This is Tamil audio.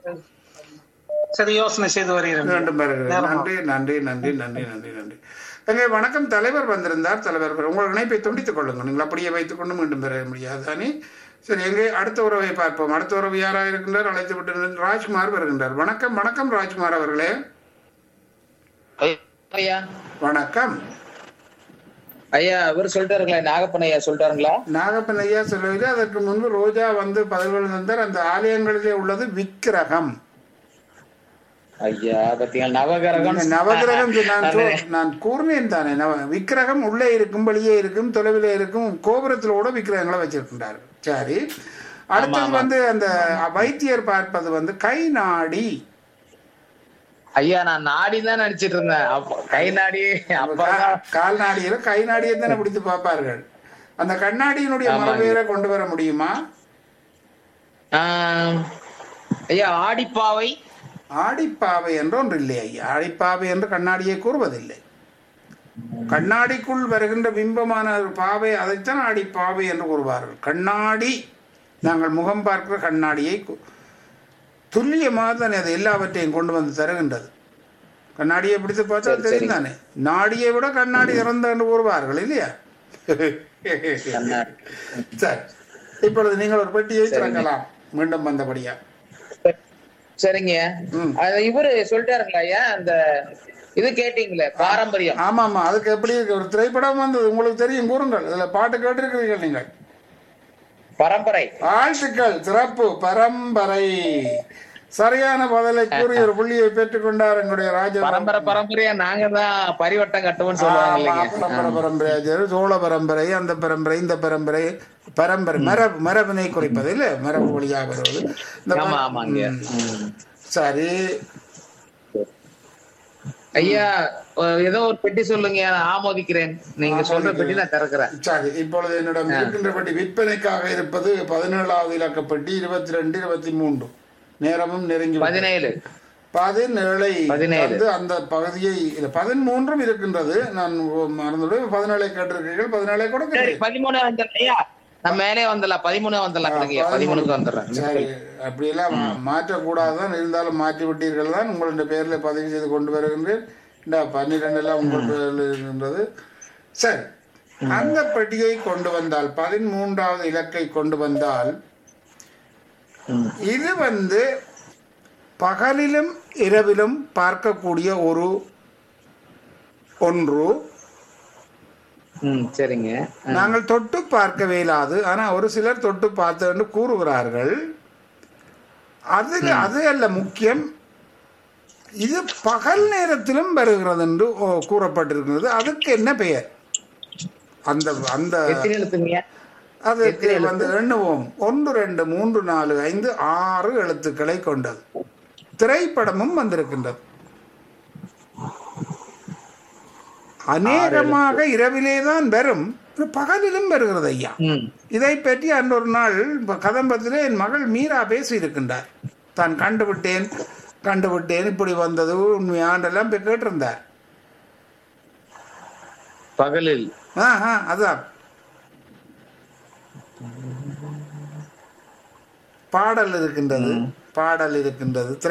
சரி யோசனை செய்து வருகிறேன் மீண்டும் வருகிறேன் நேரமா. நன்றி நன்றி நன்றி நன்றி நன்றி நன்றி எங்கே வணக்கம் தலைவர் வந்திருந்தார் தலைவர் வர- உங்கள் இணைப்பை துண்டித்துக் கொள்ளுங்கள் நீங்கள் அப்படியே வைத்துக் கொண்டு மீண்டும் பெற முடியாது தானே சரி எங்கே அடுத்த உறவை பார்ப்போம் அடுத்த உறவு யாராக இருக்கின்றார் அழைத்து விட்டு ராஜ்குமார் வருகின்றார் வணக்கம் வணக்கம் ராஜ்குமார் அவர்களே ஐயா வணக்கம் ஐயா இவர் சொல்லிட்டாருங்களா நாகப்பன் ஐயா சொல்லிட்டாருங்களா நாகப்பன் ஐயா சொல்லவில்லை அதற்கு முன்பு ரோஜா வந்து பதில்கள் தந்தார் அந்த ஆலயங்களிலே உள்ளது விக்கிரகம் ஐயா பாத்தீங்களா நவகிரகம் நவகிரகம் நான் சொ- நான் கூறினேன் தானே நவ விக்கிரகம் உள்ளே இருக்கும் வெளியே இருக்கும் தொலைவிலே இருக்கும் கோபுரத்தில் கூட விக்கிரகங்களை வச்சிருக்கின்றார்கள் சரி அடுத்தது வந்து அந்த வைத்தியர் பார்ப்பது வந்து கை நாடி ஐயா நான் நாடி தான் நினைச்சிட்டு இருந்தேன் அப்ப கை நாடி அப்பதான் கா- கால் நாடியில கை நாடியை தானே பிடித்து பார்ப்பார்கள் அந்த கண்ணாடியினுடைய ஆமாங்க. மரபேரை கொண்டு வர முடியுமா ஆம், ஐயா ஆடிப்பாவை ஆடிப்பாவை என்று ஒன்று இல்லை ஐயா ஆடிப்பாவை என்று கண்ணாடியை கூறுவதில்லை கண்ணாடிக்குள் வருகின்ற பிம்பமான ஒரு பாவை அதைத்தான் ஆடிப்பாவை என்று கூறுவார்கள் கண்ணாடி நாங்கள் முகம் பார்க்கிற கண்ணாடியை கு- துல்லியமாக தானே அது எல்லாவற்றையும் கொண்டு வந்து தருகின்றது கண்ணாடியை பிடித்து பார்த்தா சரி, தெரியும் தானே நாடியை விட கண்ணாடி இறந்த என்று கூறுவார்கள் இல்லையா கண்ணாடி. சரி இப்பொழுது நீங்கள் ஒரு பெட்டியை சரிங்க. திறக்கலாம் மீண்டும் வந்தபடியா சரிங்க ம். அது இவரு சொல்லிட்டாருங்களா ஐயா அந்த இது கேட்டீங்களே பாரம்பரியம் ஆமா ஆமா அதுக்கு எப்படி இருக்கு ஒரு திரைப்படம் வந்தது உங்களுக்கு தெரியும் கூறுங்கள் இதுல பாட்டு கேட்டிருக்கிறீர்கள் நீங்கள் பரம்பரை வாழ்த்துக்கள் சிறப்பு பரம்பரை சரியான பதிலை கூறி ஒரு புள்ளியை பெற்றுக்கொண்டார் எங்களுடைய ராஜ பரம்பரை பரம்பரையா நாங்க தான் பரிவட்டம் கட்டுவோம்னு சொல்லுவாங்க ஆமா, இல்லைங்க பரம்பரை பரம்பரை அது சோழ பரம்பரை அந்த பரம்பரை இந்த பரம்பரை பரம்பரை மரபு மரபினை குறிப்பது இல்ல மரபு வழியாக வருவது இந்த ப- ஆமா ஆமாங்க ம். ம். சரி ஐயா அஹ் ஏதோ ஒரு பெட்டி சொல்லுங்க நான் ஆமோதிக்கிறேன் நீங்க சொல்ற பெட்டி நான் திறக்கிறேன் சரி இப்பொழுது என்னிடம் இருக்கின்ற பெட்டி விற்பனைக்காக இருப்பது பதினேழாவது இலக்க பெட்டி இருபத்தி ரெண்டு இருபத்தி மூன்று நேரமும் நெருங்கி விட்டது. பதினேழு பதினேழை பதினேழு. வந்து அந்த பகுதியை இல்ல பதிமூன்றும் இருக்கின்றது நான் மறந்துவிட பதினேழை கேட்டிருக்கீர்கள் பதினேழை சரி கொடுக்கிறேன் பதிமூணு வந்துடலாம் ஐயா நான் மேலே வந்துடலாம் பதிமூணு வந்துடலாம் கிடைங்க பதிமூணுக்கு வந்துடுறேன் சரி அப்படியெல்லாம் மா- மாற்றக்கூடாதுதான் இருந்தாலும் மாற்றி விட்டீர்கள் தான் உங்களுடைய பேர்ல பதிவு செய்து கொண்டு வருகின்றேன் இந்த பன்னிரெண்டு எல்லாம் உங்கள் பேரில் இருக்கின்றது சரி அந்த பெட்டியை கொண்டு வந்தால் பதிமூன்றாவது இலக்கை கொண்டு வந்தால் ம். இது வந்து பகலிலும் இரவிலும் பார்க்கக்கூடிய ஒரு ஒன்று ம் சரிங்க நாங்கள் தொட்டு பார்க்க இயலாது ஆனா ஒரு சிலர் தொட்டு பார்த்தேன்னு கூறுகிறார்கள் அது அது அல்ல முக்கியம் இது பகல் நேரத்திலும் வருகிறது என்று ஓ, கூறப்பட்டிருக்கிறது அதுக்கு என்ன பெயர் அந்த அந்த எத்தனை எழுத்துங்க அதுக்கு வந்து எண்ணுவோம் ஒன்று ரெண்டு மூன்று நாலு ஐந்து ஆறு எழுத்துக்களை கொண்டது திரைப்படமும் வந்திருக்கின்றது அநேகமாக இரவிலே தான் வரும் பகலிலும் வருகிறது ஐயா ம் இதை பற்றி அன்றொரு நாள் ப- கதம்பத்திலே என் மகள் மீரா பேசியிருக்கின்றார் தான் கண்டுவிட்டேன் கண்டுவிட்டேன் இப்படி வந்தது உண்மையாண்டெல்லாம் போய் கேட்டிருந்தார் பகலில் ஆஹா அதான் பாடல் இருக்கின்றது பாடல் இருக்கின்றது